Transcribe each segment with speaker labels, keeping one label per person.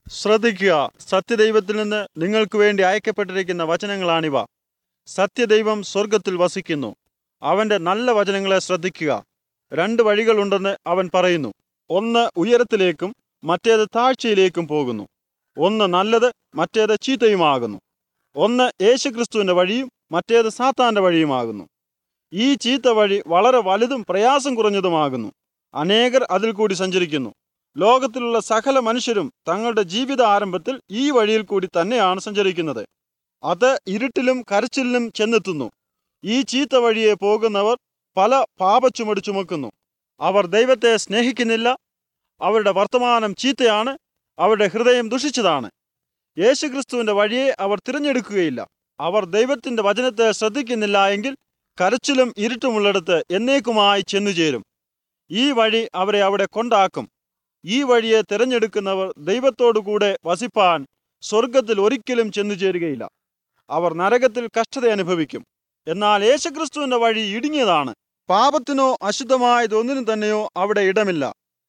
Speaker 1: ശ്രദ്ധിക്കുക സത്യദൈവത്തിൽ നിന്ന് നിങ്ങൾക്ക് വേണ്ടി അയക്കപ്പെട്ടിരിക്കുന്ന വചനങ്ങളാണിവ സത്യദൈവം സ്വർഗത്തിൽ വസിക്കുന്നു അവന്റെ നല്ല വചനങ്ങളെ ശ്രദ്ധിക്കുക രണ്ട് വഴികളുണ്ടെന്ന് അവൻ പറയുന്നു ഒന്ന് ഉയരത്തിലേക്കും മറ്റേത് താഴ്ചയിലേക്കും പോകുന്നു ഒന്ന് നല്ലത് മറ്റേത് ചീത്തയുമാകുന്നു ഒന്ന് യേശുക്രിസ്തുവിന്റെ വഴിയും മറ്റേത് സാത്താന്റെ വഴിയുമാകുന്നു ഈ ചീത്ത വഴി വളരെ വലുതും പ്രയാസം കുറഞ്ഞതുമാകുന്നു അനേകർ അതിൽ കൂടി സഞ്ചരിക്കുന്നു ലോകത്തിലുള്ള സകല മനുഷ്യരും തങ്ങളുടെ ജീവിത ആരംഭത്തിൽ ഈ വഴിയിൽ കൂടി തന്നെയാണ് സഞ്ചരിക്കുന്നത് അത് ഇരുട്ടിലും കരച്ചിലിലും ചെന്നെത്തുന്നു ഈ ചീത്ത വഴിയെ പോകുന്നവർ പല പാപച്ചുമട് ചുമക്കുന്നു അവർ ദൈവത്തെ സ്നേഹിക്കുന്നില്ല അവരുടെ വർത്തമാനം ചീത്തയാണ് അവരുടെ ഹൃദയം ദുഷിച്ചതാണ് യേശുക്രിസ്തുവിന്റെ വഴിയെ അവർ തിരഞ്ഞെടുക്കുകയില്ല അവർ ദൈവത്തിന്റെ വചനത്തെ ശ്രദ്ധിക്കുന്നില്ല എങ്കിൽ കരച്ചിലും ഇരുട്ടുമുള്ളിടത്ത് എന്നേക്കുമായി ചെന്നുചേരും ഈ വഴി അവരെ അവിടെ കൊണ്ടാക്കും ഈ വഴിയെ തിരഞ്ഞെടുക്കുന്നവർ ദൈവത്തോടു കൂടെ വസിപ്പാൻ സ്വർഗത്തിൽ ഒരിക്കലും ചെന്നു ചേരുകയില്ല അവർ നരകത്തിൽ കഷ്ടത അനുഭവിക്കും എന്നാൽ യേശുക്രിസ്തുവിന്റെ വഴി ഇടുങ്ങിയതാണ് പാപത്തിനോ അശുദ്ധമായതൊന്നിനും തന്നെയോ അവിടെ ഇടമില്ല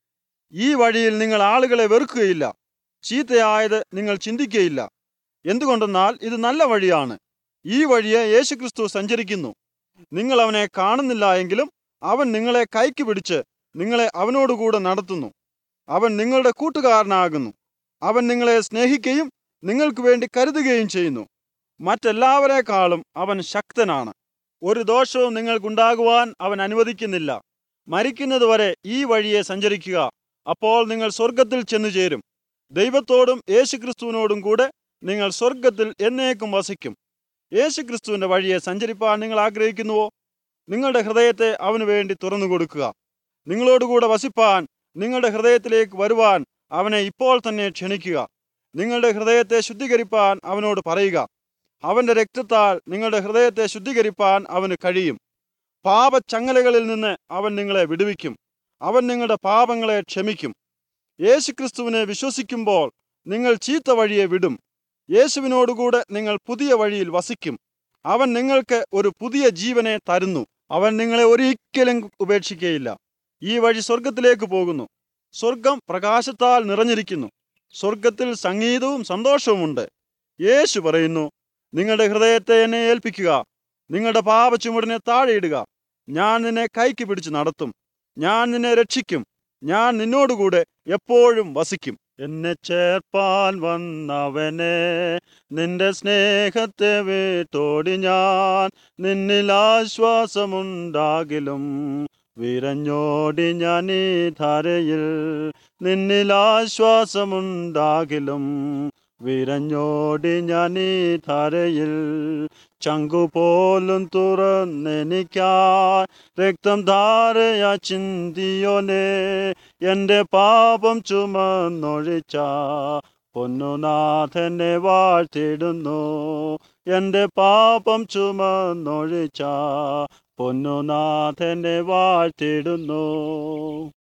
Speaker 1: ഈ വഴിയിൽ നിങ്ങൾ ആളുകളെ വെറുക്കുകയില്ല ചീത്തയായത് നിങ്ങൾ ചിന്തിക്കുകയില്ല എന്തുകൊണ്ടെന്നാൽ ഇത് നല്ല വഴിയാണ് ഈ വഴിയെ യേശുക്രിസ്തു സഞ്ചരിക്കുന്നു നിങ്ങൾ അവനെ കാണുന്നില്ല എങ്കിലും അവൻ നിങ്ങളെ കൈക്ക് പിടിച്ച് നിങ്ങളെ അവനോടുകൂടെ നടത്തുന്നു അവൻ നിങ്ങളുടെ കൂട്ടുകാരനാകുന്നു അവൻ നിങ്ങളെ സ്നേഹിക്കുകയും നിങ്ങൾക്ക് വേണ്ടി കരുതുകയും ചെയ്യുന്നു മറ്റെല്ലാവരെക്കാളും അവൻ ശക്തനാണ് ഒരു ദോഷവും നിങ്ങൾക്കുണ്ടാകുവാൻ അവൻ അനുവദിക്കുന്നില്ല മരിക്കുന്നതുവരെ ഈ വഴിയെ സഞ്ചരിക്കുക അപ്പോൾ നിങ്ങൾ സ്വർഗത്തിൽ ചെന്നു ചേരും ദൈവത്തോടും യേശുക്രിസ്തുവിനോടും കൂടെ നിങ്ങൾ സ്വർഗത്തിൽ എന്നേക്കും വസിക്കും യേശുക്രിസ്തുവിന്റെ വഴിയെ സഞ്ചരിപ്പാൻ നിങ്ങൾ ആഗ്രഹിക്കുന്നുവോ നിങ്ങളുടെ ഹൃദയത്തെ അവന് വേണ്ടി തുറന്നു കൊടുക്കുക നിങ്ങളോടുകൂടെ വസിപ്പാൻ നിങ്ങളുടെ ഹൃദയത്തിലേക്ക് വരുവാൻ അവനെ ഇപ്പോൾ തന്നെ ക്ഷണിക്കുക നിങ്ങളുടെ ഹൃദയത്തെ ശുദ്ധീകരിപ്പാൻ അവനോട് പറയുക അവന്റെ രക്തത്താൽ നിങ്ങളുടെ ഹൃദയത്തെ ശുദ്ധീകരിപ്പാൻ അവന് കഴിയും പാപച്ചങ്ങലകളിൽ നിന്ന് അവൻ നിങ്ങളെ വിടുവിക്കും അവൻ നിങ്ങളുടെ പാപങ്ങളെ ക്ഷമിക്കും യേശുക്രിസ്തുവിനെ വിശ്വസിക്കുമ്പോൾ നിങ്ങൾ ചീത്ത വഴിയെ വിടും യേശുവിനോടുകൂടെ നിങ്ങൾ പുതിയ വഴിയിൽ വസിക്കും അവൻ നിങ്ങൾക്ക് ഒരു പുതിയ ജീവനെ തരുന്നു അവൻ നിങ്ങളെ ഒരിക്കലും ഉപേക്ഷിക്കുകയില്ല ഈ വഴി സ്വർഗത്തിലേക്ക് പോകുന്നു സ്വർഗം പ്രകാശത്താൽ നിറഞ്ഞിരിക്കുന്നു സ്വർഗത്തിൽ സംഗീതവും സന്തോഷവുമുണ്ട് യേശു പറയുന്നു നിങ്ങളുടെ ഹൃദയത്തെ എന്നെ ഏൽപ്പിക്കുക നിങ്ങളുടെ പാപച്ചുമടിനെ താഴെയിടുക ഞാൻ നിന്നെ കൈക്ക് പിടിച്ച് നടത്തും ഞാൻ നിന്നെ രക്ഷിക്കും ഞാൻ നിന്നോടുകൂടെ എപ്പോഴും വസിക്കും എന്നെ ചേർപ്പാൻ വന്നവനെ നിന്റെ സ്നേഹത്തെ വിട്ടോടി ഞാൻ നിന്നിൽ ആശ്വാസമുണ്ടാകിലും വിരഞ്ഞോടി ഞാൻ ഈ ധരയിൽ നിന്നിൽ ആശ്വാസമുണ്ടാകിലും വിരഞ്ഞോടി ഞാൻ ഈ ധരയിൽ ചങ്കുപോലും തുറന്നെനിക്കായി രക്തം ധാരയാ ചിന്തിയോനെ എൻ്റെ പാപം ചുമന്നൊഴിച്ച പൊന്നുനാഥനെ വാഴ്ത്തിടുന്നു എൻ്റെ പാപം ചുമന്നൊഴിച്ച പൊന്നുനാഥനെ വാഴ്ത്തിടുന്നു